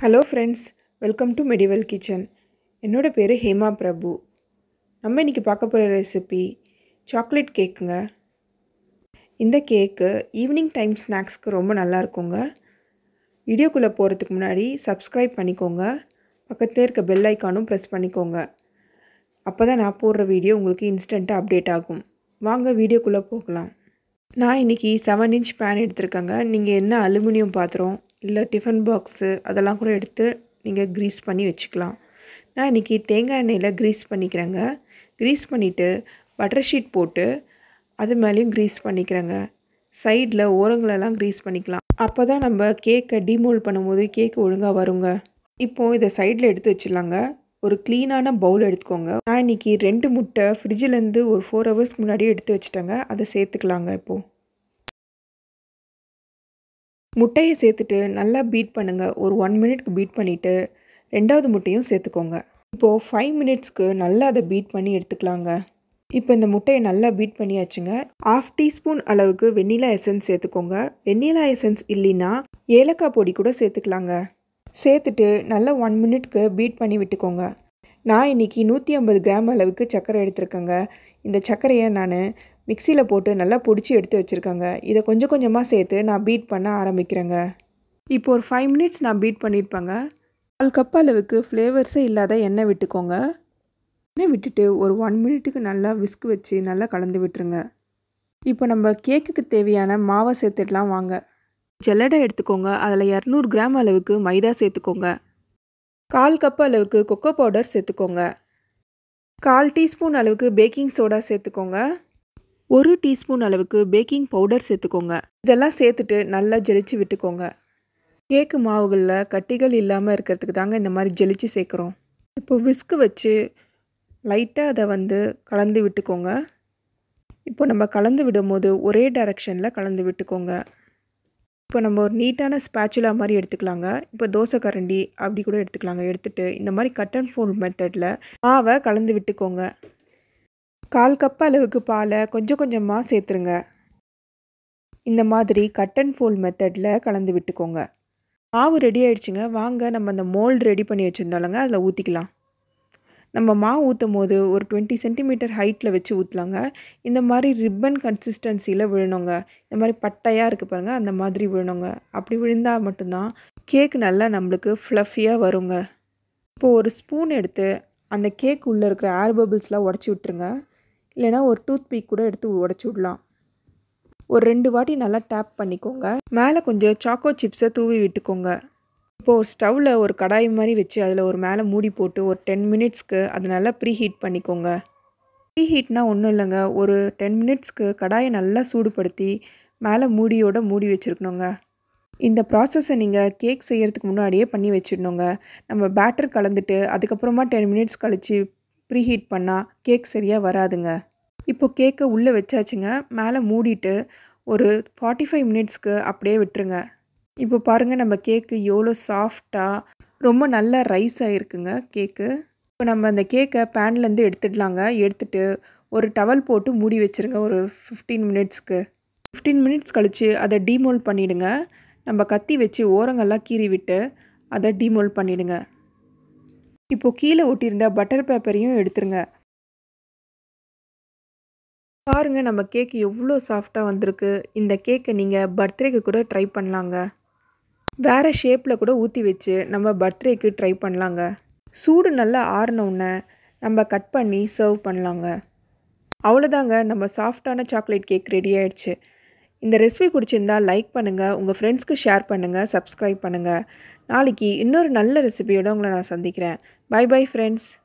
hello friends welcome to medieval kitchen என்னோட பேர் ஹேமா பிரபு நம்ம இன்றைக்கி பார்க்க போகிற ரெசிபி சாக்லேட் கேக்குங்க இந்த கேக்கு ஈவினிங் டைம் ஸ்நாக்ஸ்க்கு ரொம்ப நல்லா இருக்குங்க வீடியோக்குள்ளே போகிறதுக்கு முன்னாடி சப்ஸ்கிரைப் பண்ணிக்கோங்க பக்கத்தில் இருக்க பெல் ஐக்கானும் ப்ரெஸ் பண்ணிக்கோங்க அப்போ தான் நான் போடுற வீடியோ உங்களுக்கு இன்ஸ்டண்ட்டாக அப்டேட் ஆகும் வாங்க வீடியோக்குள்ளே போகலாம் நான் இன்றைக்கி செவன் இன்ச் பேன் எடுத்திருக்கேங்க நீங்கள் என்ன அலுமினியம் பாத்திரம் இல்லை டிஃபன் பாக்ஸு அதெல்லாம் கூட எடுத்து நீங்கள் க்ரீஸ் பண்ணி வச்சுக்கலாம் நான் இன்றைக்கி தேங்காய் எண்ணெயில் க்ரீஸ் பண்ணிக்கிறேங்க க்ரீஸ் பண்ணிவிட்டு பட்டர் ஷீட் போட்டு அது மேலேயும் க்ரீஸ் பண்ணிக்கிறேங்க சைடில் ஓரங்களெல்லாம் க்ரீஸ் பண்ணிக்கலாம் அப்போ தான் நம்ம கேக்கை டிமோல்ட் பண்ணும்போது கேக்கு ஒழுங்காக வருங்க இப்போது இதை சைடில் எடுத்து வச்சிடலாங்க ஒரு க்ளீனான பவுல் எடுத்துக்கோங்க நான் இன்றைக்கி ரெண்டு முட்டை ஃப்ரிட்ஜிலேருந்து ஒரு ஃபோர் ஹவர்ஸ்க்கு முன்னாடியே எடுத்து வச்சுட்டேங்க அதை சேர்த்துக்கலாங்க இப்போது முட்டையை சேர்த்துட்டு நல்லா பீட் பண்ணுங்கள் ஒரு ஒன் மினிட்க்கு பீட் பண்ணிவிட்டு ரெண்டாவது முட்டையும் சேர்த்துக்கோங்க இப்போது ஃபைவ் மினிட்ஸ்க்கு நல்லா அதை பீட் பண்ணி எடுத்துக்கலாங்க இப்போ இந்த முட்டையை நல்லா பீட் பண்ணியாச்சுங்க ஆஃப் டீஸ்பூன் அளவுக்கு வெண்ணிலா எசன்ஸ் சேர்த்துக்கோங்க வெண்ணிலா எசன்ஸ் இல்லைன்னா ஏலக்காய் பொடி கூட சேர்த்துக்கலாங்க சேர்த்துட்டு நல்லா ஒன் மினிட்க்கு பீட் பண்ணி விட்டுக்கோங்க நான் இன்றைக்கி நூற்றி ஐம்பது கிராம் அளவுக்கு சர்க்கரை எடுத்திருக்கேங்க இந்த சர்க்கரையை நான் மிக்சியில் போட்டு நல்லா பொடிச்சு எடுத்து வச்சுருக்கேங்க இதை கொஞ்சம் கொஞ்சமாக சேர்த்து நான் பீட் பண்ண ஆரம்பிக்கிறேங்க இப்போ ஒரு ஃபைவ் மினிட்ஸ் நான் பீட் பண்ணியிருப்பேங்க கால் கப் அளவுக்கு ஃப்ளேவர்ஸே இல்லாத எண்ணெய் விட்டுக்கோங்க எண்ணெய் விட்டுட்டு ஒரு ஒன் மினிட்டுக்கு நல்லா விஸ்க் வச்சு நல்லா கலந்து விட்டுருங்க இப்போ நம்ம கேக்குக்கு தேவையான மாவை சேர்த்துடலாம் வாங்க ஜல்லடை எடுத்துக்கோங்க அதில் இரநூறு கிராம் அளவுக்கு மைதா சேர்த்துக்கோங்க கால் கப் அளவுக்கு கொக்கோ பவுடர் சேர்த்துக்கோங்க கால் டீஸ்பூன் அளவுக்கு பேக்கிங் சோடா சேர்த்துக்கோங்க ஒரு டீஸ்பூன் அளவுக்கு பேக்கிங் பவுடர் சேர்த்துக்கோங்க இதெல்லாம் சேர்த்துட்டு நல்லா ஜெலிச்சு விட்டுக்கோங்க கேக்கு மாவுகளில் கட்டிகள் இல்லாமல் இருக்கிறதுக்கு தாங்க இந்த மாதிரி ஜெலிச்சு சேர்க்குறோம் இப்போ விஸ்கு வச்சு லைட்டாக அதை வந்து கலந்து விட்டுக்கோங்க இப்போ நம்ம கலந்து விடும்போது ஒரே டைரக்ஷனில் கலந்து விட்டுக்கோங்க இப்போ நம்ம ஒரு நீட்டான ஸ்பேச்சுலா மாதிரி எடுத்துக்கலாங்க இப்போ தோசை கரண்டி அப்படி கூட எடுத்துக்கலாங்க எடுத்துகிட்டு இந்த மாதிரி கட் அண்ட் ஃபோல்ட் மெத்தடில் மாவை கலந்து விட்டுக்கோங்க கால் கப் அளவுக்கு பாலை கொஞ்சம் கொஞ்சமாக சேர்த்துருங்க இந்த மாதிரி கட் அண்ட் ஃபோல்ட் மெத்தடில் கலந்து விட்டுக்கோங்க மாவு ரெடி ஆகிடுச்சுங்க வாங்க நம்ம அந்த மோல்டு ரெடி பண்ணி வச்சுருந்தோம்லங்க அதில் ஊற்றிக்கலாம் நம்ம மாவு ஊற்றும் போது ஒரு டுவெண்ட்டி சென்டிமீட்டர் ஹைட்டில் வச்சு ஊற்றலாங்க இந்த மாதிரி ரிப்பன் கன்சிஸ்டன்சியில் விழணுங்க இந்த மாதிரி பட்டையாக இருக்குது பாருங்கள் அந்த மாதிரி விழணுங்க அப்படி விழுந்தால் மட்டும்தான் கேக் நல்லா நம்மளுக்கு ஃப்ளஃபியாக வருங்க இப்போது ஒரு ஸ்பூன் எடுத்து அந்த கேக் உள்ளே இருக்கிற ஏர் பபிள்ஸ்லாம் உடச்சி விட்ருங்க இல்லைனா ஒரு டூத் பீக் கூட எடுத்து உடச்சி விடலாம் ஒரு ரெண்டு வாட்டி நல்லா டேப் பண்ணிக்கோங்க மேலே கொஞ்சம் சாக்கோ சிப்ஸை தூவி விட்டுக்கோங்க இப்போது ஒரு ஸ்டவ்வில் ஒரு கடாய் மாதிரி வச்சு அதில் ஒரு மேலே மூடி போட்டு ஒரு டென் மினிட்ஸ்க்கு அது நல்லா ப்ரீ ஹீட் பண்ணிக்கோங்க ப்ரீ ஹீட்னால் ஒன்றும் இல்லைங்க ஒரு டென் மினிட்ஸ்க்கு கடாயை நல்லா சூடுபடுத்தி மேலே மூடியோடு மூடி வச்சுருக்கணுங்க இந்த ப்ராசஸை நீங்கள் கேக் செய்கிறதுக்கு முன்னாடியே பண்ணி வச்சிடணுங்க நம்ம பேட்டர் கலந்துட்டு அதுக்கப்புறமா டென் மினிட்ஸ் கழித்து ப்ரீ ஹீட் பண்ணால் கேக் சரியாக வராதுங்க இப்போது கேக்கை உள்ளே வச்சாச்சுங்க மேலே மூடிட்டு ஒரு ஃபார்ட்டி ஃபைவ் மினிட்ஸ்க்கு அப்படியே விட்டுருங்க இப்போ பாருங்கள் நம்ம கேக்கு எவ்வளோ சாஃப்டாக ரொம்ப நல்ல ரைஸ் ஆகிருக்குங்க கேக்கு இப்போ நம்ம அந்த கேக்கை பேன்லேருந்து எடுத்துடலாங்க எடுத்துட்டு ஒரு டவல் போட்டு மூடி வச்சுருங்க ஒரு ஃபிஃப்டீன் மினிட்ஸ்க்கு ஃபிஃப்டீன் மினிட்ஸ் கழித்து அதை டீமோல்ட் பண்ணிவிடுங்க நம்ம கத்தி வச்சு ஓரங்கள்லாம் கீறி விட்டு அதை டீமோல்ட் பண்ணிவிடுங்க இப்போது கீழே ஒட்டியிருந்த பட்டர் பேப்பரையும் எடுத்துருங்க பாருங்கள் நம்ம கேக் எவ்வளோ சாஃப்டாக வந்திருக்கு இந்த கேக்கை நீங்கள் பர்த்டேக்கு கூட ட்ரை பண்ணலாங்க வேறு ஷேப்பில் கூட ஊற்றி வச்சு நம்ம பர்த்டேக்கு ட்ரை பண்ணலாங்க சூடு நல்லா ஆறினவுடனே நம்ம கட் பண்ணி சர்வ் பண்ணலாங்க அவ்வளோதாங்க நம்ம சாஃப்டான சாக்லேட் கேக் ரெடி ஆயிடுச்சு இந்த ரெசிபி பிடிச்சிருந்தா லைக் பண்ணுங்கள் உங்கள் ஃப்ரெண்ட்ஸ்க்கு ஷேர் பண்ணுங்கள் சப்ஸ்கிரைப் பண்ணுங்கள் நாளைக்கு இன்னொரு நல்ல ரெசிபியோடு உங்களை நான் சந்திக்கிறேன் பை பை ஃப்ரெண்ட்ஸ்